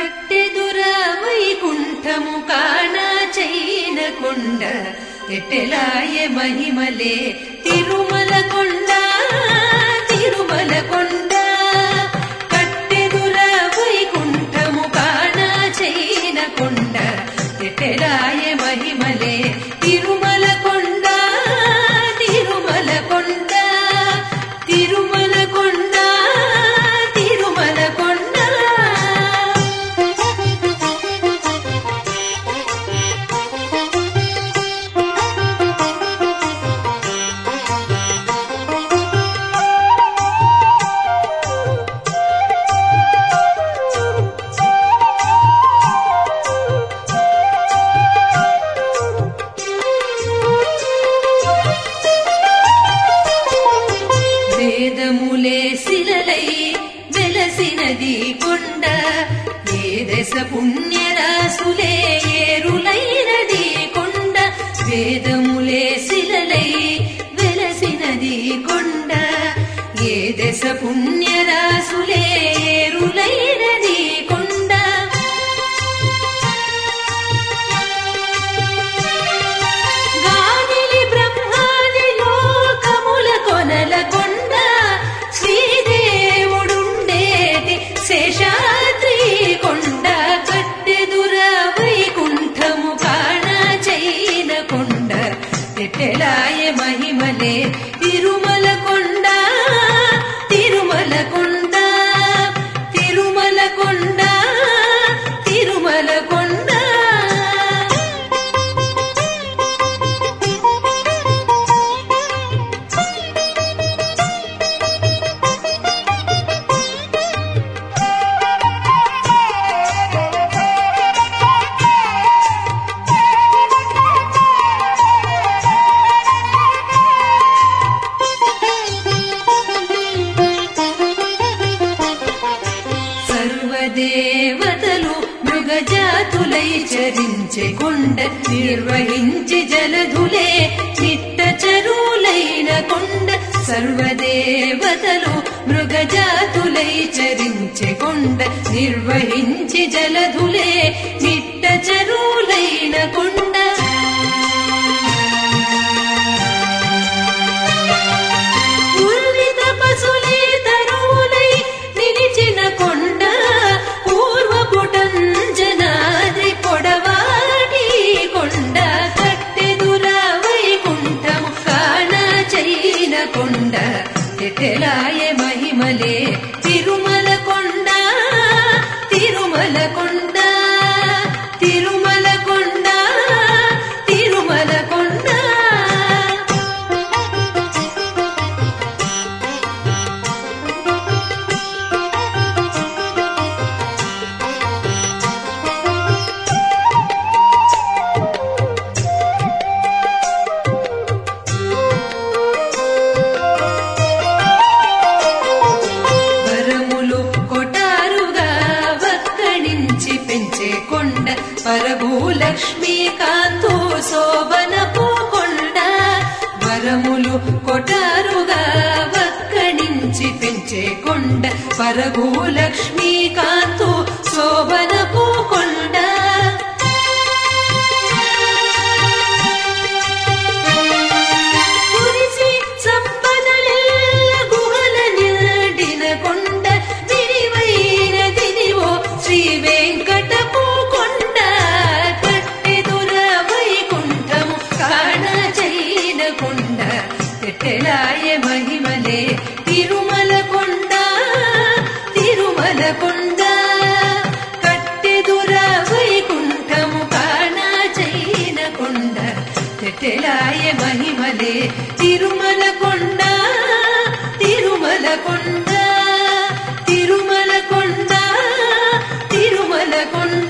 కట్టెదుర వైకుంఠము కాణ చైన కొండ ఎట్టెలాయ మహిమలే తిరుమల కొండ తిరుమల కొండ కట్టెదుర వైకుంఠము కాణ చైన కొండ ఎట్టెలాయ మహిమలే తిరుమల కొండ తిరుమల కొండ తిరుమల కొండ తిరుమల కొండ వేదములే శిలలై వెలసినది కొండ ఏ దశ పుణ్యరాసులే ఏరులైనది కొండ వేదములే శిలలై వెలసినది కొండ ఏ దశ పుణ్యరాసులే ఏరులైనది కొండ గాలిలి బ్రహ్మాది లోకముల కొనల కొండ శ్రీదేవుడుండేటి శేషాద్రి కొండ కట్టెదుర వైకుంఠము కాణ చైన కొండ ఎట్టెలాయ మహిమలే తిరుమల కొండ తిరుమల కొండ తిరుమల కొండ తిరుమల కొండ సర్వదేవతలు మృగజాతులై చరించే కొండ నిర్వహించి జలధులే నిట్ట చరువులైన కొండ సర్వదేవతలు మృగజాతులై చరించే కొండ నిర్వహించి జలధులే నిట్ట చరువులైన కొండ పూర్విత పశులే తరువులై నిలిచిన కొండ పూర్వపుటంజనాది పొడవాటి కొండ కట్టెదుర వైకుంఠము కాణ చైన కొండ ఎటెలాయ మహిమలే తిరుమల కొండ తిరుమల కొండ తిరుమల కొండ తిరుమల కొండ వరములు కొటారుగా వక్కడించి పెంచే కొండ పరభూలక్ష్మీ కాంతో శోభనపు కొండ వరములు కొటారుగా వక్కడించి పెంచే కొండ పరభూలక్ష్మీ కాంతో శోభనపు కొండ కురిసి సంపదలెల్ల గుహల నిండిన కొండ విరివైనదిదివో శ్రీ వెంకటపు కొండ కట్టెదుర వైకుంఠము కాణ చైన కొండ ఎట్టెలాయ మహిమలే తిరుమల కొండ తిరుమల కొండ కట్టెదుర వైకుంఠము కాణ చైన కొండ తెటెలాయ మహిమలే తిరుమల కొండ తిరుమల కొండ తిరుమల కొండ తిరుమల కొండ